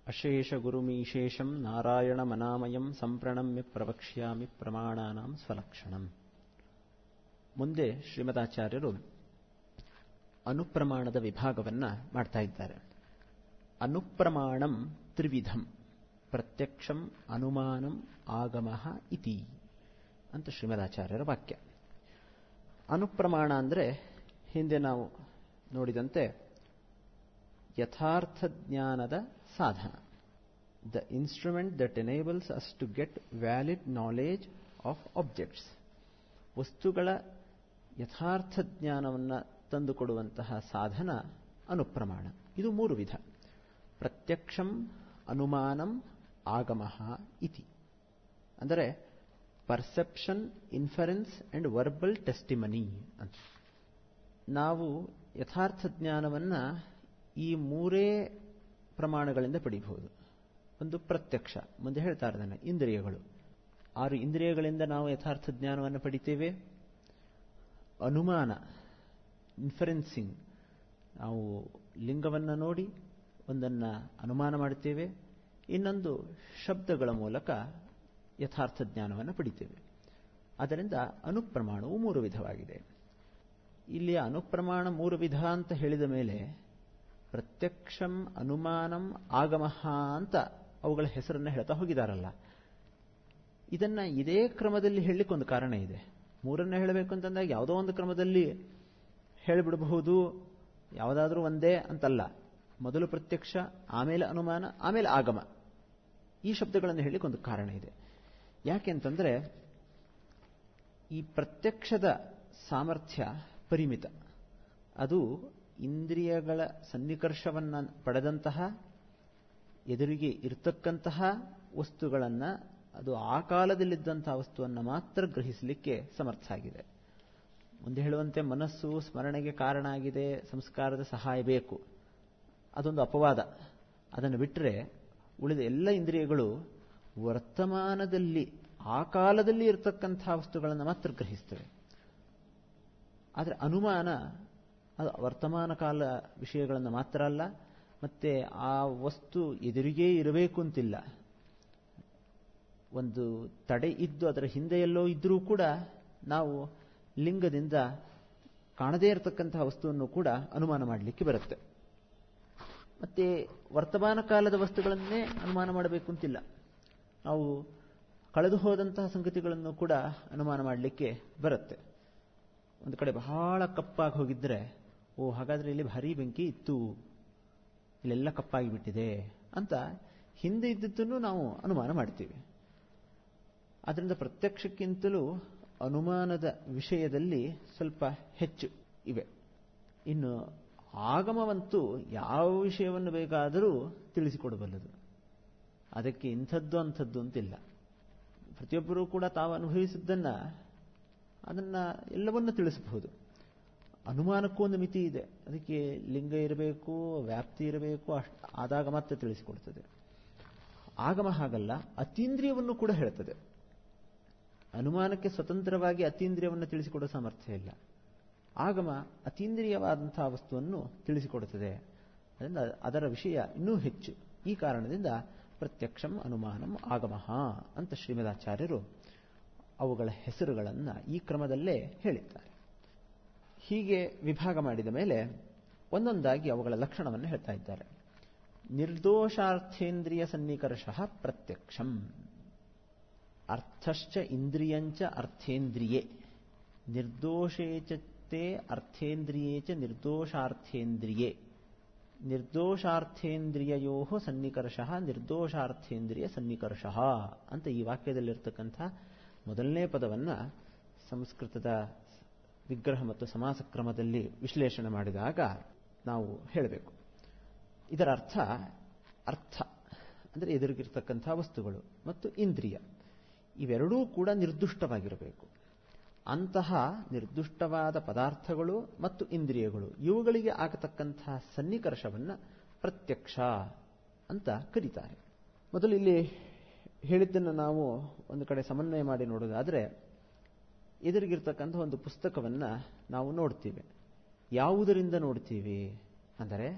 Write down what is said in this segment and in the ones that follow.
ಅಶೇಷಗುರುಮೀಶೇಷಂ ನಾರಾಯಣಮನಾಮಯಂ ಸಂಪ್ರಣಮ್ಯ ಪ್ರವಕ್ಷ್ಯಾಮಿ ಪ್ರಮಾಣಾನಾಂ ಸ್ವಲಕ್ಷಣಂ ಮುಂದೆ ಶ್ರೀಮದಾಚಾರ್ಯರು ಅನುಪ್ರಮಾಣದ ವಿಭಾಗವನ್ನ ಮಾಡ್ತಾ ಇದ್ದಾರೆ ಅನುಪ್ರಮಾಣಂ ತ್ರಿವಿಧಂ ಪ್ರತ್ಯಕ್ಷಂ ಅನುಮಾನಂ ಆಗಮಃ ಇತಿ ಅಂತ ಶ್ರೀಮದಾಚಾರ್ಯರ ವಾಕ್ಯ ಅನುಪ್ರಮಾಣ ಅಂದರೆ ಹಿಂದೆ ನಾವು ನೋಡಿದಂತೆ ಯಥಾರ್ಥ ಜ್ಞಾನದ ಸಾಧನ the instrument that enables us to get valid knowledge of objects ವಸ್ತುಗಳ ಯಥಾರ್ಥ ಜ್ಞಾನವನ್ನು ತಂದುಕೊಡುವಂತಹ ಸಾಧನ ಅನುಪ್ರಮಾಣ ಇದು ಮೂರು ವಿಧ ಪ್ರತ್ಯಕ್ಷಂ ಅನುಮಾನಂ ಆಗಮಃ ಇತಿ ಅಂದರೆ perception inference and verbal testimony ಅಂತ ನಾವು ಯಥಾರ್ಥ ಜ್ಞಾನವನ್ನು ಈ ಮೂರೇ ಪ್ರಮಾಣಗಳಿಂದ ಪಡಿಬಹುದು ಒಂದು ಪ್ರತ್ಯಕ್ಷ ಮುಂದೆ ಹೇಳ್ತಾ ಇದ್ದಾನೆ ಇಂದ್ರಿಯಗಳು ಆರು ಇಂದ್ರಿಯಗಳಿಂದ ನಾವು ಯಥಾರ್ಥ ಜ್ಞಾನವನ್ನು ಪಡಿತೇವೆ ಅನುಮಾನ ಇನ್ಫರೆನ್ಸಿಂಗ್ ನಾವು ಲಿಂಗವನ್ನು ನೋಡಿ ಒಂದನ್ನು ಅನುಮಾನ ಮಾಡುತ್ತೇವೆ ಇನ್ನೊಂದು ಶಬ್ದಗಳ ಮೂಲಕ ಯಥಾರ್ಥ ಜ್ಞಾನವನ್ನು ಪಡಿತೇವೆ ಅದರಿಂದ ಅನುಪ್ರಮಾಣವು ಮೂರು ವಿಧವಾಗಿದೆ ಇಲ್ಲಿ ಅನುಪ್ರಮಾಣ ಮೂರು ವಿಧ ಅಂತ ಹೇಳಿದ ಮೇಲೆ ಪ್ರತ್ಯಕ್ಷಂ ಅನುಮಾನಂ ಆಗಮಃ ಅಂತ ಅವುಗಳ ಹೆಸರನ್ನು ಹೇಳ್ತಾ ಹೋಗಿದಾರಲ್ಲ ಇದನ್ನ ಇದೇ ಕ್ರಮದಲ್ಲಿ ಹೇಳಲಿಕ್ಕೆ ಒಂದು ಕಾರಣ ಇದೆ ಮೂರನ್ನ ಹೇಳಬೇಕು ಅಂತಂದಾಗ ಯಾವುದೋ ಒಂದು ಕ್ರಮದಲ್ಲಿ ಹೇಳಿಬಿಡಬಹುದು ಯಾವುದಾದ್ರೂ ಒಂದೇ ಅಂತಲ್ಲ ಮೊದಲು ಪ್ರತ್ಯಕ್ಷ ಆಮೇಲೆ ಅನುಮಾನ ಆಮೇಲೆ ಆಗಮ ಈ ಶಬ್ದಗಳನ್ನು ಹೇಳಲಿಕ್ಕೆ ಒಂದು ಕಾರಣ ಇದೆ ಯಾಕೆ ಅಂತಂದ್ರೆ ಈ ಪ್ರತ್ಯಕ್ಷದ ಸಾಮರ್ಥ್ಯ ಪರಿಮಿತ ಅದು ಇಂದ್ರಿಯಗಳ ಸನ್ನಿಕರ್ಷವನ್ನು ಪಡೆದಂತಹ ಎದುರಿಗೆ ಇರತಕ್ಕಂತಹ ವಸ್ತುಗಳನ್ನು ಅದು ಆ ಕಾಲದಲ್ಲಿದ್ದಂತಹ ವಸ್ತುವನ್ನು ಮಾತ್ರ ಗ್ರಹಿಸಲಿಕ್ಕೆ ಸಮರ್ಥ ಆಗಿದೆ ಮುಂದೆ ಹೇಳುವಂತೆ ಮನಸ್ಸು ಸ್ಮರಣೆಗೆ ಕಾರಣ ಆಗಿದೆ ಸಂಸ್ಕಾರದ ಸಹಾಯ ಬೇಕು ಅದೊಂದು ಅಪವಾದ ಅದನ್ನು ಬಿಟ್ಟರೆ ಉಳಿದ ಎಲ್ಲ ಇಂದ್ರಿಯಗಳು ವರ್ತಮಾನದಲ್ಲಿ ಆ ಕಾಲದಲ್ಲಿ ಇರತಕ್ಕಂತಹ ವಸ್ತುಗಳನ್ನು ಮಾತ್ರ ಗ್ರಹಿಸ್ತವೆ ಆದರೆ ಅನುಮಾನ ಅದು ವರ್ತಮಾನ ಕಾಲ ವಿಷಯಗಳನ್ನು ಮಾತ್ರ ಅಲ್ಲ ಮತ್ತೆ ಆ ವಸ್ತು ಎದುರಿಗೇ ಇರಬೇಕು ಅಂತಿಲ್ಲ ಒಂದು ತಡೆ ಇದ್ದು ಅದರ ಹಿಂದೆ ಎಲ್ಲೋ ಇದ್ದರೂ ಕೂಡ ನಾವು ಲಿಂಗದಿಂದ ಕಾಣದೇ ಇರತಕ್ಕಂತಹ ವಸ್ತುವನ್ನು ಕೂಡ ಅನುಮಾನ ಮಾಡಲಿಕ್ಕೆ ಬರುತ್ತೆ ಮತ್ತೆ ವರ್ತಮಾನ ಕಾಲದ ವಸ್ತುಗಳನ್ನೇ ಅನುಮಾನ ಮಾಡಬೇಕು ಅಂತಿಲ್ಲ ನಾವು ಕಳೆದು ಹೋದಂತಹ ಸಂಗತಿಗಳನ್ನು ಕೂಡ ಅನುಮಾನ ಮಾಡಲಿಕ್ಕೆ ಬರುತ್ತೆ ಒಂದು ಕಡೆ ಬಹಳ ಕಪ್ಪಾಗಿ ಹೋಗಿದ್ರೆ ಓ ಹಾಗಾದ್ರೆ ಇಲ್ಲಿ ಭಾರಿ ಬೆಂಕಿ ಇತ್ತು ಇಲ್ಲೆಲ್ಲ ಕಪ್ಪಾಗಿ ಬಿಟ್ಟಿದೆ ಅಂತ ಹಿಂದೆ ಇದ್ದದ್ದನ್ನು ನಾವು ಅನುಮಾನ ಮಾಡ್ತೀವಿ ಅದರಿಂದ ಪ್ರತ್ಯಕ್ಷಕ್ಕಿಂತಲೂ ಅನುಮಾನದ ವಿಷಯದಲ್ಲಿ ಸ್ವಲ್ಪ ಹೆಚ್ಚು ಇವೆ ಇನ್ನು ಆಗಮವಂತೂ ಯಾವ ವಿಷಯವನ್ನು ಬೇಕಾದರೂ ತಿಳಿಸಿಕೊಡಬಲ್ಲದು ಅದಕ್ಕೆ ಇಂಥದ್ದು ಅಂಥದ್ದು ಅಂತಿಲ್ಲ ಪ್ರತಿಯೊಬ್ಬರೂ ಕೂಡ ತಾವು ಅನುಭವಿಸಿದ್ದನ್ನ ಅದನ್ನ ಎಲ್ಲವನ್ನೂ ತಿಳಿಸಬಹುದು ಅನುಮಾನಕ್ಕೂ ಒಂದು ಮಿತಿ ಇದೆ ಅದಕ್ಕೆ ಲಿಂಗ ಇರಬೇಕು ವ್ಯಾಪ್ತಿ ಇರಬೇಕು ಅಷ್ಟು ಆದಾಗ ಮಾತ್ರ ತಿಳಿಸಿಕೊಡ್ತದೆ ಆಗಮ ಹಾಗಲ್ಲ ಅತೀಂದ್ರಿಯವನ್ನು ಕೂಡ ಹೇಳ್ತದೆ ಅನುಮಾನಕ್ಕೆ ಸ್ವತಂತ್ರವಾಗಿ ಅತೀಂದ್ರಿಯವನ್ನು ತಿಳಿಸಿಕೊಡೋ ಸಾಮರ್ಥ್ಯ ಇಲ್ಲ ಆಗಮ ಅತೀಂದ್ರಿಯವಾದಂತಹ ವಸ್ತುವನ್ನು ತಿಳಿಸಿಕೊಡುತ್ತದೆ ಅದರಿಂದ ಅದರ ವಿಷಯ ಇನ್ನೂ ಹೆಚ್ಚು ಈ ಕಾರಣದಿಂದ ಪ್ರತ್ಯಕ್ಷಂ ಅನುಮಾನಂ ಆಗಮಃ ಅಂತ ಶ್ರೀಮದಾಚಾರ್ಯರು ಅವುಗಳ ಹೆಸರುಗಳನ್ನು ಈ ಕ್ರಮದಲ್ಲೇ ಹೇಳಿದ್ದಾರೆ ಹೀಗೆ ವಿಭಾಗ ಮಾಡಿದ ಮೇಲೆ ಒಂದೊಂದಾಗಿ ಅವುಗಳ ಲಕ್ಷಣವನ್ನು ಹೇಳ್ತಾ ಇದ್ದಾರೆ ನಿರ್ದೋಷಾರ್ಥೇಂದ್ರಿಯ ಸನ್ನಿಕರ್ಷ ಪ್ರತ್ಯಕ್ಷಂ ಅರ್ಥಶ್ಚ ಇಂದ್ರಿಯಂಚ ಅರ್ಥೇಂದ್ರಿಯೇ ನಿರ್ದೋಷೇಚತೆ ಅರ್ಥೇಂದ್ರಿಯೇ ಚ ನಿರ್ದೋಷಾರ್ಥೇಂದ್ರಿಯೇ ನಿರ್ದೋಷಾರ್ಥೇಂದ್ರಿಯೋ ಸನ್ನಿಕರ್ಷ ನಿರ್ದೋಷಾರ್ಥೇಂದ್ರಿಯ ಸನ್ನಿಕರ್ಷ ಅಂತ ಈ ವಾಕ್ಯದಲ್ಲಿರ್ತಕ್ಕಂಥ ಮೊದಲನೇ ಪದವನ್ನ ಸಂಸ್ಕೃತದ ವಿಗ್ರಹ ಮತ್ತು ಸಮಾಸ ಕ್ರಮದಲ್ಲಿ ವಿಶ್ಲೇಷಣೆ ಮಾಡಿದಾಗ ನಾವು ಹೇಳಬೇಕು ಇದರ ಅರ್ಥ ಅರ್ಥ ಅಂದರೆ ಎದುರಿಗಿರ್ತಕ್ಕಂಥ ವಸ್ತುಗಳು ಮತ್ತು ಇಂದ್ರಿಯ ಇವೆರಡೂ ಕೂಡ ನಿರ್ದುಷ್ಟವಾಗಿರಬೇಕು ಅಂತಹ ನಿರ್ದುಷ್ಟವಾದ ಪದಾರ್ಥಗಳು ಮತ್ತು ಇಂದ್ರಿಯಗಳು ಇವುಗಳಿಗೆ ಆಗತಕ್ಕಂತಹ ಸನ್ನಿಕರ್ಷವನ್ನು ಪ್ರತ್ಯಕ್ಷ ಅಂತ ಕರೀತಾರೆ ಮೊದಲು ಇಲ್ಲಿ ಹೇಳಿದ್ದನ್ನು ನಾವು ಒಂದು ಕಡೆ ಸಮನ್ವಯ ಮಾಡಿ ನೋಡೋದಾದರೆ ಎದುರಿಗಿರ್ತಕ್ಕಂಥ ಒಂದು ಪುಸ್ತಕವನ್ನು ನಾವು ನೋಡ್ತೀವಿ ಯಾವುದರಿಂದ ನೋಡ್ತೀವಿ ಅಂದರೆ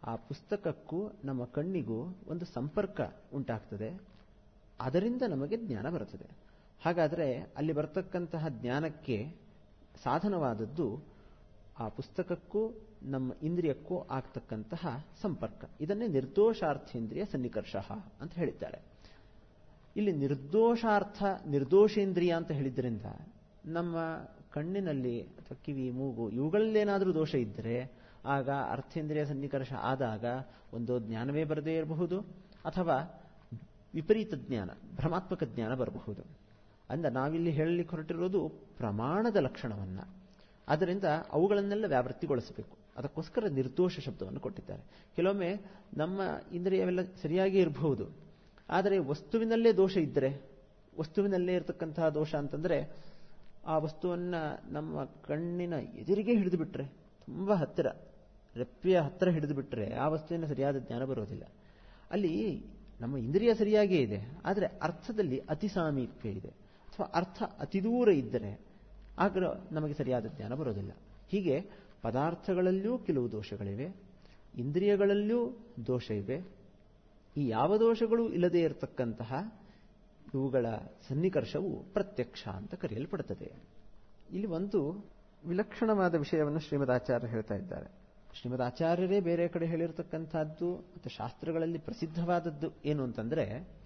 ಆ ಪುಸ್ತಕಕ್ಕೂ ನಮ್ಮ ಕಣ್ಣಿಗೂ ಒಂದು ಸಂಪರ್ಕ ಉಂಟಾಗ್ತದೆ ಅದರಿಂದ ನಮಗೆ ಜ್ಞಾನ ಬರುತ್ತದೆ ಹಾಗಾದರೆ ಅಲ್ಲಿ ಬರ್ತಕ್ಕಂತಹ ಜ್ಞಾನಕ್ಕೆ ಸಾಧನವಾದದ್ದು ಆ ಪುಸ್ತಕಕ್ಕೂ ನಮ್ಮ ಇಂದ್ರಿಯಕ್ಕೂ ಆಗ್ತಕ್ಕಂತಹ ಸಂಪರ್ಕ ಇದನ್ನೇ ನಿರ್ದೋಷಾರ್ಥೇಂದ್ರಿಯ ಸನ್ನಿಕರ್ಷ ಅಂತ ಹೇಳಿದ್ದಾರೆ ಇಲ್ಲಿ ನಿರ್ದೋಷಾರ್ಥ ನಿರ್ದೋಷೇಂದ್ರಿಯ ಅಂತ ಹೇಳಿದ್ರಿಂದ ನಮ್ಮ ಕಣ್ಣಿನಲ್ಲಿ ಅಥವಾ ಕಿವಿ ಮೂಗು ಇವುಗಳಲ್ಲೇನಾದರೂ ದೋಷ ಇದ್ದರೆ ಆಗ ಅರ್ಥೇಂದ್ರಿಯ ಸನ್ನಿಕರ್ಷ ಆದಾಗ ಒಂದು ಜ್ಞಾನವೇ ಬರದೇ ಇರಬಹುದು ಅಥವಾ ವಿಪರೀತ ಜ್ಞಾನ ಭ್ರಮಾತ್ಮಕ ಜ್ಞಾನ ಬರಬಹುದು ಅಂದ ನಾವಿಲ್ಲಿ ಹೇಳಲಿಕ್ಕೆ ಹೊರಟಿರೋದು ಪ್ರಮಾಣದ ಲಕ್ಷಣವನ್ನ ಆದ್ದರಿಂದ ಅವುಗಳನ್ನೆಲ್ಲ ವ್ಯಾವೃತ್ತಿಗೊಳಿಸಬೇಕು ಅದಕ್ಕೋಸ್ಕರ ನಿರ್ದೋಷ ಶಬ್ದವನ್ನು ಕೊಟ್ಟಿದ್ದಾರೆ ಕೆಲವೊಮ್ಮೆ ನಮ್ಮ ಇಂದ್ರಿಯವೆಲ್ಲ ಸರಿಯಾಗಿ ಇರಬಹುದು ಆದರೆ ವಸ್ತುವಿನಲ್ಲೇ ದೋಷ ಇದ್ದರೆ ವಸ್ತುವಿನಲ್ಲೇ ಇರತಕ್ಕಂತಹ ದೋಷ ಅಂತಂದ್ರೆ ಆ ವಸ್ತುವನ್ನ ನಮ್ಮ ಕಣ್ಣಿನ ಎದುರಿಗೆ ಹಿಡಿದು ಬಿಟ್ರೆ ತುಂಬಾ ಹತ್ತಿರ ರೆಪ್ಪೆಯ ಹತ್ತಿರ ಹಿಡಿದು ಬಿಟ್ರೆ ಆ ವಸ್ತುವಿನ ಸರಿಯಾದ ಜ್ಞಾನ ಬರೋದಿಲ್ಲ ಅಲ್ಲಿ ನಮ್ಮ ಇಂದ್ರಿಯ ಸರಿಯಾಗೇ ಇದೆ ಆದರೆ ಅರ್ಥದಲ್ಲಿ ಅತಿ ಸಾಮೀಪ್ಯ ಇದೆ ಅಥವಾ ಅರ್ಥ ಅತಿ ದೂರ ಇದ್ದರೆ ಆಗ ನಮಗೆ ಸರಿಯಾದ ಜ್ಞಾನ ಬರೋದಿಲ್ಲ ಹೀಗೆ ಪದಾರ್ಥಗಳಲ್ಲಿಯೂ ಕೆಲವು ದೋಷಗಳಿವೆ ಇಂದ್ರಿಯಗಳಲ್ಲಿಯೂ ದೋಷ ಇವೆ ಈ ಯಾವ ದೋಷಗಳು ಇಲ್ಲದೆ ಇರತಕ್ಕಂತಹ ಇವುಗಳ ಸನ್ನಿಕರ್ಷವು ಪ್ರತ್ಯಕ್ಷ ಅಂತ ಕರೆಯಲ್ಪಡುತ್ತದೆ ಇಲ್ಲಿ ಒಂದು ವಿಲಕ್ಷಣವಾದ ವಿಷಯವನ್ನು ಶ್ರೀಮದ್ ಆಚಾರ್ಯ ಹೇಳ್ತಾ ಇದ್ದಾರೆ ಶ್ರೀಮದ್ ಆಚಾರ್ಯರೇ ಬೇರೆ ಕಡೆ ಹೇಳಿರ್ತಕ್ಕಂಥದ್ದು ಮತ್ತು ಶಾಸ್ತ್ರಗಳಲ್ಲಿ ಪ್ರಸಿದ್ಧವಾದದ್ದು ಏನು ಅಂತಂದ್ರೆ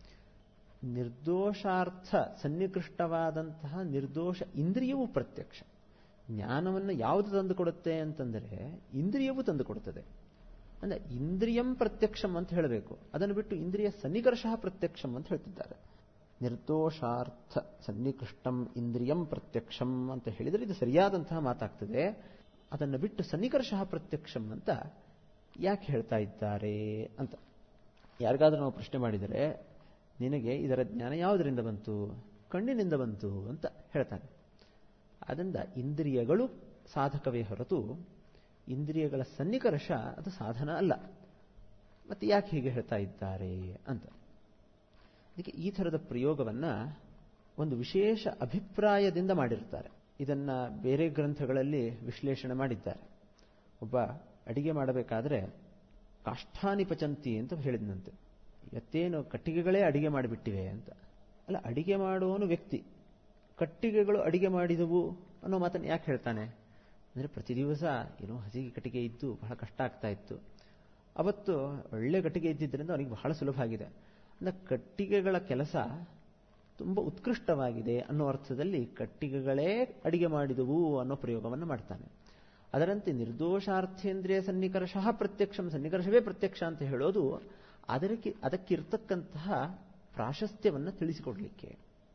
ನಿರ್ದೋಷಾರ್ಥ ಸನ್ನಿಕೃಷ್ಟವಾದಂತಹ ನಿರ್ದೋಷ ಇಂದ್ರಿಯವು ಪ್ರತ್ಯಕ್ಷ ಜ್ಞಾನವನ್ನು ಯಾವುದು ತಂದುಕೊಡುತ್ತೆ ಅಂತಂದರೆ ಇಂದ್ರಿಯವು ತಂದುಕೊಡುತ್ತದೆ ಅಂದ್ರೆ ಇಂದ್ರಿಯಂ ಪ್ರತ್ಯಕ್ಷಂ ಅಂತ ಹೇಳಬೇಕು ಅದನ್ನು ಬಿಟ್ಟು ಇಂದ್ರಿಯ ಸನ್ನಿಕರ್ಷ ಪ್ರತ್ಯಕ್ಷಂ ಅಂತ ಹೇಳ್ತಿದ್ದಾರೆ ನಿರ್ದೋಷಾರ್ಥ ಸನ್ನಿಕೃಷ್ಟಂ ಇಂದ್ರಿಯಂ ಪ್ರತ್ಯಕ್ಷಂ ಅಂತ ಹೇಳಿದರೆ ಇದು ಸರಿಯಾದಂತಹ ಮಾತಾಗ್ತದೆ ಅದನ್ನು ಬಿಟ್ಟು ಸನ್ನಿಕರ್ಷ ಪ್ರತ್ಯಕ್ಷಂ ಅಂತ ಯಾಕೆ ಹೇಳ್ತಾ ಇದ್ದಾರೆ ಅಂತ ಯಾರಿಗಾದ್ರೂ ನಾವು ಪ್ರಶ್ನೆ ಮಾಡಿದರೆ ನಿನಗೆ ಇದರ ಜ್ಞಾನ ಯಾವುದರಿಂದ ಬಂತು ಕಣ್ಣಿನಿಂದ ಬಂತು ಅಂತ ಹೇಳ್ತಾನೆ ಅದರಿಂದ ಇಂದ್ರಿಯಗಳು ಸಾಧಕವೇ ಹೊರತು ಇಂದ್ರಿಯಗಳ ಸನ್ನಿಕರ್ಷ ಅದು ಸಾಧನ ಅಲ್ಲ ಮತ್ತೆ ಯಾಕೆ ಹೀಗೆ ಹೇಳ್ತಾ ಇದ್ದಾರೆ ಅಂತ ಅದಕ್ಕೆ ಈ ಥರದ ಪ್ರಯೋಗವನ್ನ ಒಂದು ವಿಶೇಷ ಅಭಿಪ್ರಾಯದಿಂದ ಮಾಡಿರ್ತಾರೆ ಇದನ್ನ ಬೇರೆ ಗ್ರಂಥಗಳಲ್ಲಿ ವಿಶ್ಲೇಷಣೆ ಮಾಡಿದ್ದಾರೆ ಒಬ್ಬ ಅಡಿಗೆ ಮಾಡಬೇಕಾದ್ರೆ ಕಾಷ್ಠಾನಿ ಪಚಂತಿ ಅಂತ ಹೇಳಿದ್ನಂತೆ ಇವತ್ತೇನು ಕಟ್ಟಿಗೆಗಳೇ ಅಡಿಗೆ ಮಾಡಿಬಿಟ್ಟಿವೆ ಅಂತ ಅಲ್ಲ ಅಡಿಗೆ ಮಾಡುವವನು ವ್ಯಕ್ತಿ ಕಟ್ಟಿಗೆಗಳು ಅಡಿಗೆ ಮಾಡಿದವು ಅನ್ನೋ ಮಾತನ್ನು ಯಾಕೆ ಹೇಳ್ತಾನೆ ಅಂದರೆ ಪ್ರತಿ ದಿವಸ ಏನೋ ಹಸಿಗೆ ಕಟ್ಟಿಗೆ ಇದ್ದು ಬಹಳ ಕಷ್ಟ ಆಗ್ತಾ ಇತ್ತು ಅವತ್ತು ಒಳ್ಳೆ ಕಟ್ಟಿಗೆ ಇದ್ದಿದ್ದರಿಂದ ಅವನಿಗೆ ಬಹಳ ಸುಲಭ ಆಗಿದೆ ಅಂದರೆ ಕಟ್ಟಿಗೆಗಳ ಕೆಲಸ ತುಂಬ ಉತ್ಕೃಷ್ಟವಾಗಿದೆ ಅನ್ನೋ ಅರ್ಥದಲ್ಲಿ ಕಟ್ಟಿಗೆಗಳೇ ಅಡಿಗೆ ಮಾಡಿದವು ಅನ್ನೋ ಪ್ರಯೋಗವನ್ನು ಮಾಡ್ತಾನೆ ಅದರಂತೆ ನಿರ್ದೋಷಾರ್ಥೇಂದ್ರಿಯ ಸನ್ನಿಕರ್ಷ ಪ್ರತ್ಯಕ್ಷಂ ಸನ್ನಿಕರ್ಷವೇ ಪ್ರತ್ಯಕ್ಷ ಅಂತ ಹೇಳೋದು ಅದಕ್ಕೆ ಅದಕ್ಕಿರ್ತಕ್ಕಂತಹ ಪ್ರಾಶಸ್ತ್ಯವನ್ನು ತಿಳಿಸಿಕೊಡ್ಲಿಕ್ಕೆ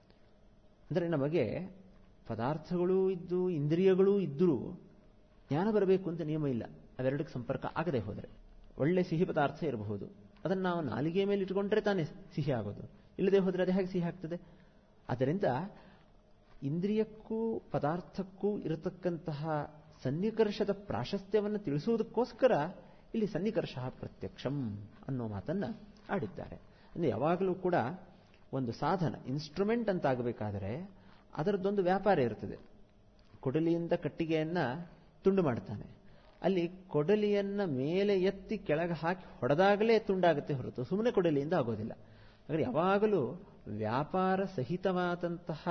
ಅಂದರೆ ನಮಗೆ ಪದಾರ್ಥಗಳು ಇದ್ದು ಇಂದ್ರಿಯಗಳೂ ಇದ್ದರೂ ಜ್ಞಾನ ಬರಬೇಕು ಅಂತ ನಿಯಮ ಇಲ್ಲ ಅವೆರಡಕ್ಕೆ ಸಂಪರ್ಕ ಆಗದೆ ಹೋದರೆ ಒಳ್ಳೆ ಸಿಹಿ ಪದಾರ್ಥ ಇರಬಹುದು ಅದನ್ನು ನಾವು ನಾಲಿಗೆಯ ಮೇಲೆ ಇಟ್ಕೊಂಡ್ರೆ ತಾನೇ ಸಿಹಿ ಆಗೋದು ಇಲ್ಲದೆ ಹೋದರೆ ಅದು ಹೇಗೆ ಸಿಹಿ ಆಗ್ತದೆ ಅದರಿಂದ ಇಂದ್ರಿಯಕ್ಕೂ ಪದಾರ್ಥಕ್ಕೂ ಇರತಕ್ಕಂತಹ ಸನ್ನಿಕರ್ಷದ ಪ್ರಾಶಸ್ತ್ಯವನ್ನು ತಿಳಿಸುವುದಕ್ಕೋಸ್ಕರ ಇಲ್ಲಿ ಸನ್ನಿಕರ್ಷ ಪ್ರತ್ಯಕ್ಷಂ ಅನ್ನೋ ಮಾತನ್ನ ಆಡಿದ್ದಾರೆ ಅಂದರೆ ಯಾವಾಗಲೂ ಕೂಡ ಒಂದು ಸಾಧನ ಇನ್ಸ್ಟ್ರೂಮೆಂಟ್ ಅಂತ ಆಗಬೇಕಾದರೆ ಅದರದ್ದೊಂದು ವ್ಯಾಪಾರ ಇರ್ತದೆ ಕೊಡಲಿಯಿಂದ ಕಟ್ಟಿಗೆಯನ್ನ ತುಂಡು ಮಾಡ್ತಾನೆ ಅಲ್ಲಿ ಕೊಡಲಿಯನ್ನ ಮೇಲೆ ಎತ್ತಿ ಕೆಳಗೆ ಹಾಕಿ ಹೊಡೆದಾಗಲೇ ತುಂಡಾಗುತ್ತೆ ಹೊರತು ಸುಮ್ಮನೆ ಕೊಡಲಿಯಿಂದ ಆಗೋದಿಲ್ಲ ಹಾಗಾದ್ರೆ ಯಾವಾಗಲೂ ವ್ಯಾಪಾರ ಸಹಿತವಾದಂತಹ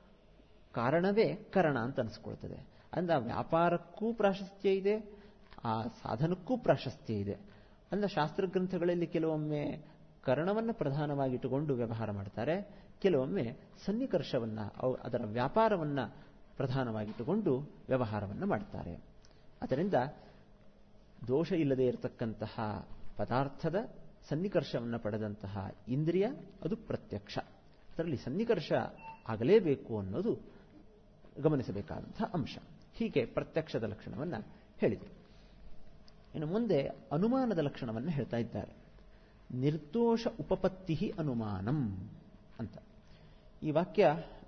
ಕಾರಣವೇ ಕರಣ ಅಂತ ಅನಿಸ್ಕೊಳ್ತದೆ ಅಂದ್ರೆ ಆ ವ್ಯಾಪಾರಕ್ಕೂ ಪ್ರಾಶಸ್ತ್ಯ ಇದೆ ಆ ಸಾಧನಕ್ಕೂ ಪ್ರಾಶಸ್ತ್ಯ ಇದೆ ಅಂದ್ರೆ ಶಾಸ್ತ್ರ ಗ್ರಂಥಗಳಲ್ಲಿ ಕೆಲವೊಮ್ಮೆ ಕರ್ಣವನ್ನು ಪ್ರಧಾನವಾಗಿಟ್ಟುಕೊಂಡು ವ್ಯವಹಾರ ಮಾಡ್ತಾರೆ ಕೆಲವೊಮ್ಮೆ ಸನ್ನಿಕರ್ಷವನ್ನ ಅದರ ವ್ಯಾಪಾರವನ್ನ ಪ್ರಧಾನವಾಗಿಟ್ಟುಕೊಂಡು ವ್ಯವಹಾರವನ್ನು ಮಾಡ್ತಾರೆ ಅದರಿಂದ ದೋಷ ಇಲ್ಲದೆ ಇರತಕ್ಕಂತಹ ಪದಾರ್ಥದ ಸನ್ನಿಕರ್ಷವನ್ನು ಪಡೆದಂತಹ ಇಂದ್ರಿಯ ಅದು ಪ್ರತ್ಯಕ್ಷ ಅದರಲ್ಲಿ ಸನ್ನಿಕರ್ಷ ಆಗಲೇಬೇಕು ಅನ್ನೋದು ಗಮನಿಸಬೇಕಾದಂತಹ ಅಂಶ ಹೀಗೆ ಪ್ರತ್ಯಕ್ಷದ ಲಕ್ಷಣವನ್ನು ಹೇಳಿದರು ಇನ್ನು ಮುಂದೆ ಅನುಮಾನದ ಲಕ್ಷಣವನ್ನು ಹೇಳ್ತಾ ಇದ್ದಾರೆ ನಿರ್ದೋಷ ಉಪಪತ್ತಿ ಅನುಮಾನಂ ಅಂತ ಈ ವಾಕ್ಯ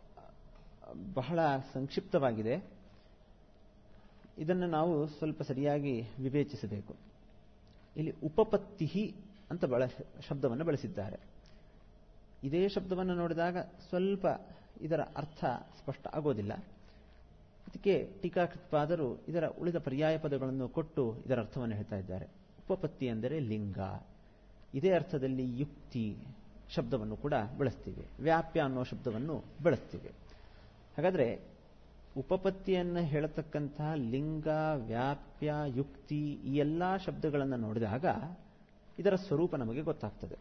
ಬಹಳ ಸಂಕ್ಷಿಪ್ತವಾಗಿದೆ ಇದನ್ನು ನಾವು ಸ್ವಲ್ಪ ಸರಿಯಾಗಿ ವಿವೇಚಿಸಬೇಕು ಇಲ್ಲಿ ಉಪಪತ್ತಿ ಅಂತ ಬಳ ಶಬ್ದವನ್ನು ಬಳಸಿದ್ದಾರೆ ಇದೇ ಶಬ್ದವನ್ನು ನೋಡಿದಾಗ ಸ್ವಲ್ಪ ಇದರ ಅರ್ಥ ಸ್ಪಷ್ಟ ಆಗೋದಿಲ್ಲ ಅದಕ್ಕೆ ಟೀಕಾಕೃತ್ಪಾದರು ಇದರ ಉಳಿದ ಪರ್ಯಾಯ ಪದಗಳನ್ನು ಕೊಟ್ಟು ಇದರ ಅರ್ಥವನ್ನು ಹೇಳ್ತಾ ಇದ್ದಾರೆ ಉಪಪತ್ತಿ ಅಂದರೆ ಲಿಂಗ ಇದೇ ಅರ್ಥದಲ್ಲಿ ಯುಕ್ತಿ ಶಬ್ದವನ್ನು ಕೂಡ ಬಳಸ್ತೀವಿ ವ್ಯಾಪ್ಯ ಅನ್ನೋ ಶಬ್ದವನ್ನು ಬಳಸ್ತೀವಿ ಹಾಗಾದರೆ ಉಪಪತ್ತಿಯನ್ನು ಹೇಳತಕ್ಕಂತಹ ಲಿಂಗ ವ್ಯಾಪ್ಯ ಯುಕ್ತಿ ಈ ಎಲ್ಲ ಶಬ್ದಗಳನ್ನು ನೋಡಿದಾಗ ಇದರ ಸ್ವರೂಪ ನಮಗೆ ಗೊತ್ತಾಗ್ತದೆ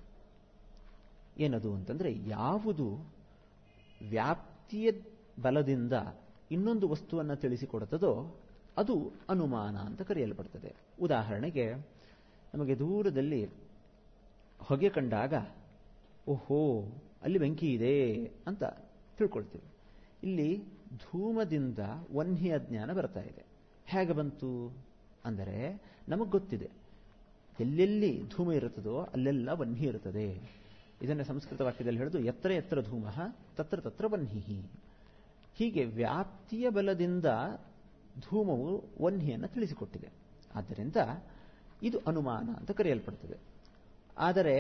ಏನದು ಅಂತಂದರೆ ಯಾವುದು ವ್ಯಾಪ್ತಿಯ ಬಲದಿಂದ ಇನ್ನೊಂದು ವಸ್ತುವನ್ನು ತಿಳಿಸಿಕೊಡುತ್ತದೋ ಅದು ಅನುಮಾನ ಅಂತ ಕರೆಯಲ್ಪಡ್ತದೆ ಉದಾಹರಣೆಗೆ ನಮಗೆ ದೂರದಲ್ಲಿ ಹೊಗೆ ಕಂಡಾಗ ಓಹೋ ಅಲ್ಲಿ ಬೆಂಕಿ ಇದೆ ಅಂತ ತಿಳ್ಕೊಳ್ತೀವಿ ಇಲ್ಲಿ ಧೂಮದಿಂದ ವನ್ಹಿಯ ಜ್ಞಾನ ಬರ್ತಾ ಇದೆ ಹೇಗೆ ಬಂತು ಅಂದರೆ ನಮಗೆ ಗೊತ್ತಿದೆ ಎಲ್ಲೆಲ್ಲಿ ಧೂಮ ಇರುತ್ತದೋ ಅಲ್ಲೆಲ್ಲ ವನ್ಹಿ ಇರುತ್ತದೆ ಇದನ್ನು ಸಂಸ್ಕೃತ ವಾಕ್ಯದಲ್ಲಿ ಹೇಳೋದು ಎತ್ತರ ಎತ್ತರ ಧೂಮ ತತ್ರ ತತ್ರ ವನ್ಹಿ ಹೀಗೆ ವ್ಯಾಪ್ತಿಯ ಬಲದಿಂದ ಧೂಮವು ವನ್ಹಿಯನ್ನು ತಿಳಿಸಿಕೊಟ್ಟಿದೆ ಆದ್ದರಿಂದ ಇದು ಅನುಮಾನ ಅಂತ ಕರೆಯಲ್ಪಡ್ತದೆ ಆದರೆ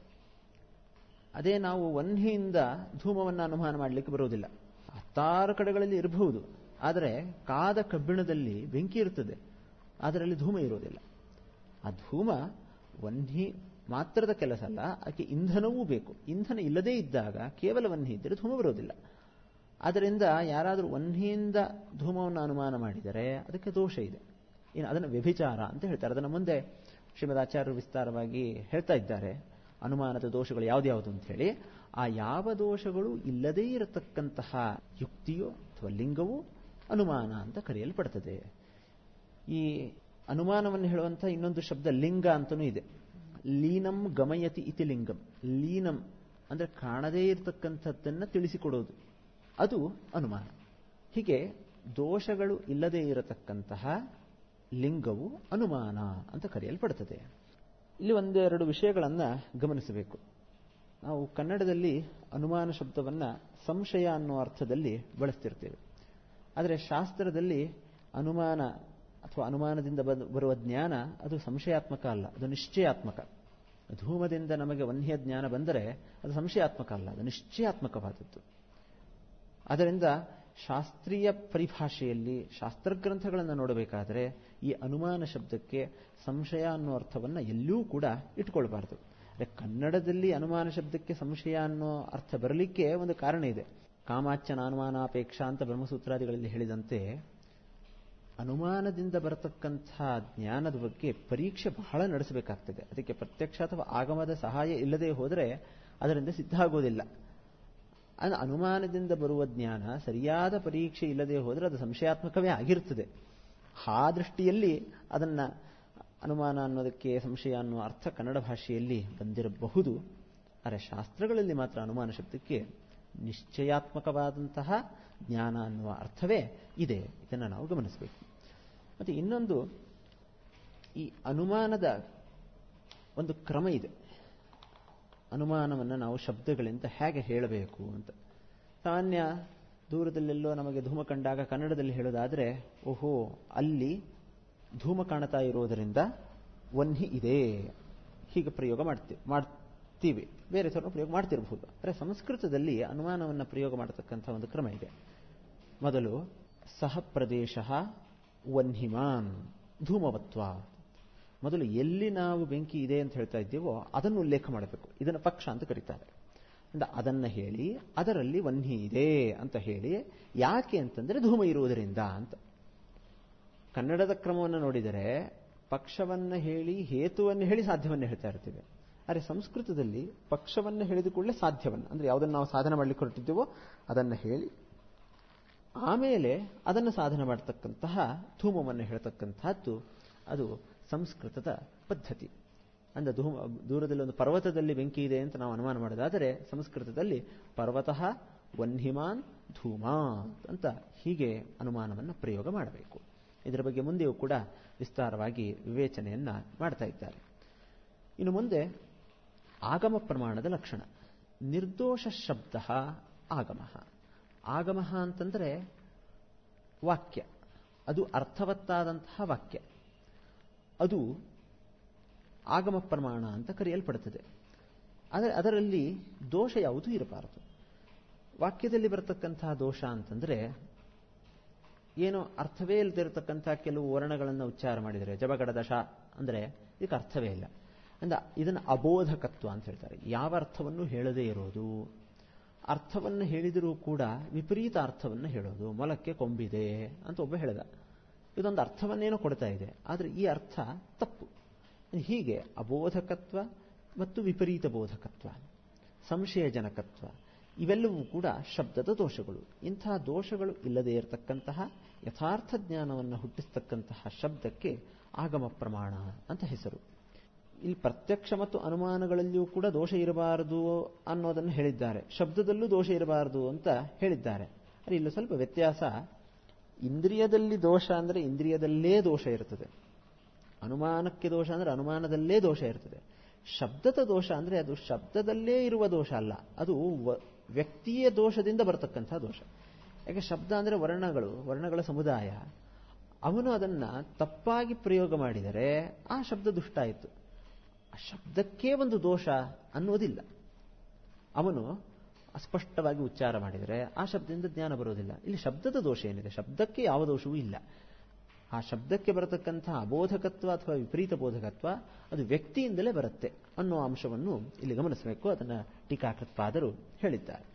ಅದೇ ನಾವು ವನ್ಹಿಯಿಂದ ಧೂಮವನ್ನು ಅನುಮಾನ ಮಾಡಲಿಕ್ಕೆ ಬರುವುದಿಲ್ಲ ಹತ್ತಾರು ಕಡೆಗಳಲ್ಲಿ ಇರಬಹುದು ಆದರೆ ಕಾದ ಕಬ್ಬಿಣದಲ್ಲಿ ಬೆಂಕಿ ಇರುತ್ತದೆ ಅದರಲ್ಲಿ ಧೂಮ ಇರುವುದಿಲ್ಲ ಆ ಧೂಮ ವನ್ಹಿ ಮಾತ್ರದ ಕೆಲಸ ಅಲ್ಲ ಅದಕ್ಕೆ ಇಂಧನವೂ ಬೇಕು ಇಂಧನ ಇಲ್ಲದೇ ಇದ್ದಾಗ ಕೇವಲ ವನ್ಹಿ ಇದ್ದರೆ ಧೂಮ ಬರುವುದಿಲ್ಲ ಆದ್ದರಿಂದ ಯಾರಾದರೂ ವನ್ಹಿಯಿಂದ ಧೂಮವನ್ನು ಅನುಮಾನ ಮಾಡಿದರೆ ಅದಕ್ಕೆ ದೋಷ ಇದೆ ಇನ್ನು ಅದನ್ನು ವ್ಯಭಿಚಾರ ಅಂತ ಹೇಳ್ತಾರೆ ಅದನ್ನು ಮುಂದೆ ಶ್ರೀಮದ್ ಆಚಾರ್ಯರು ವಿಸ್ತಾರವಾಗಿ ಹೇಳ್ತಾ ಇದ್ದಾರೆ ಅನುಮಾನದ ದೋಷಗಳು ಯಾವ್ದ್ಯಾವುದು ಅಂತ ಹೇಳಿ ಆ ಯಾವ ದೋಷಗಳು ಇಲ್ಲದೇ ಇರತಕ್ಕಂತಹ ಯುಕ್ತಿಯೋ ಅಥವಾ ಲಿಂಗವೋ ಅನುಮಾನ ಅಂತ ಕರೆಯಲ್ಪಡ್ತದೆ ಈ ಅನುಮಾನವನ್ನು ಹೇಳುವಂತಹ ಇನ್ನೊಂದು ಶಬ್ದ ಲಿಂಗ ಅಂತಲೂ ಇದೆ ಲೀನಂ ಗಮಯತಿ ಇತಿ ಲಿಂಗಂ ಲೀನಂ ಅಂದರೆ ಕಾಣದೇ ಇರತಕ್ಕಂಥದ್ದನ್ನು ತಿಳಿಸಿಕೊಡೋದು ಅದು ಅನುಮಾನ ಹೀಗೆ ದೋಷಗಳು ಇಲ್ಲದೇ ಇರತಕ್ಕಂತಹ ಲಿಂಗವು ಅನುಮಾನ ಅಂತ ಕರೆಯಲ್ಪಡುತ್ತದೆ ಇಲ್ಲಿ ಒಂದೆರಡು ವಿಷಯಗಳನ್ನು ಗಮನಿಸಬೇಕು ನಾವು ಕನ್ನಡದಲ್ಲಿ ಅನುಮಾನ ಶಬ್ದವನ್ನು ಸಂಶಯ ಅನ್ನೋ ಅರ್ಥದಲ್ಲಿ ಬಳಸ್ತಿರ್ತೇವೆ ಆದರೆ ಶಾಸ್ತ್ರದಲ್ಲಿ ಅನುಮಾನ ಅಥವಾ ಅನುಮಾನದಿಂದ ಬರುವ ಜ್ಞಾನ ಅದು ಸಂಶಯಾತ್ಮಕ ಅಲ್ಲ ಅದು ನಿಶ್ಚಯಾತ್ಮಕ ಧೂಮದಿಂದ ನಮಗೆ ವನ್ಯ ಜ್ಞಾನ ಬಂದರೆ ಅದು ಸಂಶಯಾತ್ಮಕ ಅಲ್ಲ ಅದು ನಿಶ್ಚಯಾತ್ಮಕವಾದದ್ದು ಅದರಿಂದ ಶಾಸ್ತ್ರೀಯ ಪರಿಭಾಷೆಯಲ್ಲಿ ಶಾಸ್ತ್ರಗ್ರಂಥಗಳನ್ನು ನೋಡಬೇಕಾದರೆ ಈ ಅನುಮಾನ ಶಬ್ದಕ್ಕೆ ಸಂಶಯ ಅನ್ನೋ ಅರ್ಥವನ್ನು ಎಲ್ಲೂ ಕೂಡ ಇಟ್ಕೊಳ್ಬಾರ್ದು ಅಂದರೆ ಕನ್ನಡದಲ್ಲಿ ಅನುಮಾನ ಶಬ್ದಕ್ಕೆ ಸಂಶಯ ಅನ್ನೋ ಅರ್ಥ ಬರಲಿಕ್ಕೆ ಒಂದು ಕಾರಣ ಇದೆ ಕಾಮಾಚ್ಯನ ಅನುಮಾನಾಪೇಕ್ಷಾ ಅಂತ ಬ್ರಹ್ಮಸೂತ್ರಾದಿಗಳಲ್ಲಿ ಹೇಳಿದಂತೆ ಅನುಮಾನದಿಂದ ಬರತಕ್ಕಂಥ ಜ್ಞಾನದ ಬಗ್ಗೆ ಪರೀಕ್ಷೆ ಬಹಳ ನಡೆಸಬೇಕಾಗ್ತದೆ ಅದಕ್ಕೆ ಪ್ರತ್ಯಕ್ಷ ಅಥವಾ ಆಗಮದ ಸಹಾಯ ಇಲ್ಲದೆ ಹೋದರೆ ಅದರಿಂದ ಸಿದ್ಧ ಆಗೋದಿಲ್ಲ ಅದು ಅನುಮಾನದಿಂದ ಬರುವ ಜ್ಞಾನ ಸರಿಯಾದ ಪರೀಕ್ಷೆ ಇಲ್ಲದೆ ಹೋದರೆ ಅದು ಸಂಶಯಾತ್ಮಕವೇ ಆಗಿರ್ತದೆ ಆ ದೃಷ್ಟಿಯಲ್ಲಿ ಅದನ್ನು ಅನುಮಾನ ಅನ್ನೋದಕ್ಕೆ ಸಂಶಯ ಅನ್ನೋ ಅರ್ಥ ಕನ್ನಡ ಭಾಷೆಯಲ್ಲಿ ಬಂದಿರಬಹುದು ಆದರೆ ಶಾಸ್ತ್ರಗಳಲ್ಲಿ ಮಾತ್ರ ಅನುಮಾನ ಶಬ್ದಕ್ಕೆ ನಿಶ್ಚಯಾತ್ಮಕವಾದಂತಹ ಜ್ಞಾನ ಅನ್ನುವ ಅರ್ಥವೇ ಇದೆ ಇದನ್ನು ನಾವು ಗಮನಿಸಬೇಕು ಮತ್ತು ಇನ್ನೊಂದು ಈ ಅನುಮಾನದ ಒಂದು ಕ್ರಮ ಇದೆ ಅನುಮಾನವನ್ನು ನಾವು ಶಬ್ದಗಳಿಂದ ಹೇಗೆ ಹೇಳಬೇಕು ಅಂತ ಸಾಮಾನ್ಯ ದೂರದಲ್ಲೆಲ್ಲೋ ನಮಗೆ ಧೂಮ ಕಂಡಾಗ ಕನ್ನಡದಲ್ಲಿ ಹೇಳೋದಾದರೆ ಓಹೋ ಅಲ್ಲಿ ಧೂಮ ಕಾಣ್ತಾ ಇರೋದರಿಂದ ವನ್ಹಿ ಇದೆ ಹೀಗೆ ಪ್ರಯೋಗ ಮಾಡ್ತೀವಿ ಮಾಡ್ತೀವಿ ಬೇರೆ ಥರ ಪ್ರಯೋಗ ಮಾಡ್ತಿರಬಹುದು ಆದರೆ ಸಂಸ್ಕೃತದಲ್ಲಿ ಅನುಮಾನವನ್ನು ಪ್ರಯೋಗ ಮಾಡತಕ್ಕಂಥ ಒಂದು ಕ್ರಮ ಇದೆ ಮೊದಲು ಸಹ ಪ್ರದೇಶ ವನ್ಹಿಮಾನ್ ಧೂಮವತ್ವ ಮೊದಲು ಎಲ್ಲಿ ನಾವು ಬೆಂಕಿ ಇದೆ ಅಂತ ಹೇಳ್ತಾ ಇದ್ದೀವೋ ಅದನ್ನು ಉಲ್ಲೇಖ ಮಾಡಬೇಕು ಇದನ್ನು ಪಕ್ಷ ಅಂತ ಕರೀತಾರೆ ಅದನ್ನು ಹೇಳಿ ಅದರಲ್ಲಿ ವನ್ಹಿ ಇದೆ ಅಂತ ಹೇಳಿ ಯಾಕೆ ಅಂತಂದರೆ ಧೂಮ ಇರುವುದರಿಂದ ಅಂತ ಕನ್ನಡದ ಕ್ರಮವನ್ನು ನೋಡಿದರೆ ಪಕ್ಷವನ್ನು ಹೇಳಿ ಹೇತುವನ್ನು ಹೇಳಿ ಸಾಧ್ಯವನ್ನು ಹೇಳ್ತಾ ಇರ್ತೀವಿ ಆದರೆ ಸಂಸ್ಕೃತದಲ್ಲಿ ಪಕ್ಷವನ್ನು ಹೇಳಿದ ಕೂಡಲೇ ಸಾಧ್ಯವನ್ನು ಅಂದರೆ ಯಾವುದನ್ನು ನಾವು ಸಾಧನೆ ಮಾಡಲಿಕ್ಕೆ ಹೊರಟಿದ್ದೀವೋ ಅದನ್ನು ಹೇಳಿ ಆಮೇಲೆ ಅದನ್ನು ಸಾಧನೆ ಮಾಡತಕ್ಕಂತಹ ಧೂಮವನ್ನು ಹೇಳ್ತಕ್ಕಂತಹದ್ದು ಅದು ಸಂಸ್ಕೃತದ ಪದ್ಧತಿ ಅಂದರೆ ಧೂಮ ದೂರದಲ್ಲಿ ಒಂದು ಪರ್ವತದಲ್ಲಿ ಬೆಂಕಿ ಇದೆ ಅಂತ ನಾವು ಅನುಮಾನ ಮಾಡೋದಾದರೆ ಸಂಸ್ಕೃತದಲ್ಲಿ ಪರ್ವತಃ ವನ್ಹಿಮಾನ್ ಧೂಮಾ ಅಂತ ಹೀಗೆ ಅನುಮಾನವನ್ನು ಪ್ರಯೋಗ ಮಾಡಬೇಕು ಇದರ ಬಗ್ಗೆ ಮುಂದೆಯೂ ಕೂಡ ವಿಸ್ತಾರವಾಗಿ ವಿವೇಚನೆಯನ್ನು ಮಾಡ್ತಾ ಇದ್ದಾರೆ ಇನ್ನು ಮುಂದೆ ಆಗಮ ಪ್ರಮಾಣದ ಲಕ್ಷಣ ನಿರ್ದೋಷ ಶಬ್ದ ಆಗಮ ಆಗಮ ಅಂತಂದರೆ ವಾಕ್ಯ ಅದು ಅರ್ಥವತ್ತಾದಂತಹ ವಾಕ್ಯ ಅದು ಆಗಮ ಪ್ರಮಾಣ ಅಂತ ಕರೆಯಲ್ಪಡುತ್ತದೆ ಆದರೆ ಅದರಲ್ಲಿ ದೋಷ ಯಾವುದೂ ಇರಬಾರದು ವಾಕ್ಯದಲ್ಲಿ ಬರತಕ್ಕಂತಹ ದೋಷ ಅಂತಂದರೆ ಏನೋ ಅರ್ಥವೇ ಇಲ್ಲದಿರತಕ್ಕಂಥ ಕೆಲವು ವರ್ಣಗಳನ್ನು ಉಚ್ಚಾರ ಮಾಡಿದರೆ ಜಬಗಡ ದಶ ಅಂದರೆ ಇದಕ್ಕೆ ಅರ್ಥವೇ ಇಲ್ಲ ಅಂದ ಇದನ್ನು ಅಬೋಧಕತ್ವ ಅಂತ ಹೇಳ್ತಾರೆ ಯಾವ ಅರ್ಥವನ್ನು ಹೇಳದೇ ಇರೋದು ಅರ್ಥವನ್ನು ಹೇಳಿದರೂ ಕೂಡ ವಿಪರೀತ ಅರ್ಥವನ್ನು ಹೇಳೋದು ಮೊಲಕ್ಕೆ ಕೊಂಬಿದೆ ಅಂತ ಒಬ್ಬ ಹೇಳಿದ ಇದೊಂದು ಅರ್ಥವನ್ನೇನೋ ಕೊಡ್ತಾ ಇದೆ ಆದರೆ ಈ ಅರ್ಥ ತಪ್ಪು ಹೀಗೆ ಅಬೋಧಕತ್ವ ಮತ್ತು ವಿಪರೀತ ಬೋಧಕತ್ವ ಸಂಶಯಜನಕತ್ವ ಇವೆಲ್ಲವೂ ಕೂಡ ಶಬ್ದದ ದೋಷಗಳು ಇಂತಹ ದೋಷಗಳು ಇಲ್ಲದೇ ಇರತಕ್ಕಂತಹ ಯಥಾರ್ಥ ಜ್ಞಾನವನ್ನು ಹುಟ್ಟಿಸ್ತಕ್ಕಂತಹ ಶಬ್ದಕ್ಕೆ ಆಗಮ ಪ್ರಮಾಣ ಅಂತ ಹೆಸರು ಇಲ್ಲಿ ಪ್ರತ್ಯಕ್ಷ ಮತ್ತು ಅನುಮಾನಗಳಲ್ಲಿಯೂ ಕೂಡ ದೋಷ ಇರಬಾರದು ಅನ್ನೋದನ್ನು ಹೇಳಿದ್ದಾರೆ ಶಬ್ದದಲ್ಲೂ ದೋಷ ಇರಬಾರದು ಅಂತ ಹೇಳಿದ್ದಾರೆ ಆದರೆ ಇಲ್ಲಿ ಸ್ವಲ್ಪ ವ್ಯತ್ಯಾಸ ಇಂದ್ರಿಯದಲ್ಲಿ ದೋಷ ಅಂದರೆ ಇಂದ್ರಿಯದಲ್ಲೇ ದೋಷ ಇರ್ತದೆ ಅನುಮಾನಕ್ಕೆ ದೋಷ ಅಂದರೆ ಅನುಮಾನದಲ್ಲೇ ದೋಷ ಇರ್ತದೆ ಶಬ್ದದ ದೋಷ ಅಂದರೆ ಅದು ಶಬ್ದದಲ್ಲೇ ಇರುವ ದೋಷ ಅಲ್ಲ ಅದು ವ್ಯಕ್ತಿಯ ದೋಷದಿಂದ ಬರತಕ್ಕಂಥ ದೋಷ ಯಾಕೆ ಶಬ್ದ ಅಂದರೆ ವರ್ಣಗಳು ವರ್ಣಗಳ ಸಮುದಾಯ ಅವನು ಅದನ್ನು ತಪ್ಪಾಗಿ ಪ್ರಯೋಗ ಮಾಡಿದರೆ ಆ ಶಬ್ದ ದುಷ್ಟ ಆಯಿತು ಆ ಶಬ್ದಕ್ಕೇ ಒಂದು ದೋಷ ಅನ್ನೋದಿಲ್ಲ ಅವನು ಅಸ್ಪಷ್ಟವಾಗಿ ಉಚ್ಚಾರ ಮಾಡಿದರೆ ಆ ಶಬ್ದದಿಂದ ಜ್ಞಾನ ಬರೋದಿಲ್ಲ ಇಲ್ಲಿ ಶಬ್ದದ ದೋಷ ಏನಿದೆ ಶಬ್ದಕ್ಕೆ ಯಾವ ದೋಷವೂ ಇಲ್ಲ ಆ ಶಬ್ದಕ್ಕೆ ಬರತಕ್ಕಂಥ ಅಬೋಧಕತ್ವ ಅಥವಾ ವಿಪರೀತ ಬೋಧಕತ್ವ ಅದು ವ್ಯಕ್ತಿಯಿಂದಲೇ ಬರುತ್ತೆ ಅನ್ನೋ ಅಂಶವನ್ನು ಇಲ್ಲಿ ಗಮನಿಸಬೇಕು ಅದನ್ನು ಟೀಕಾಕೃತ್ಪಾದರು ಹೇಳಿದ್ದಾರೆ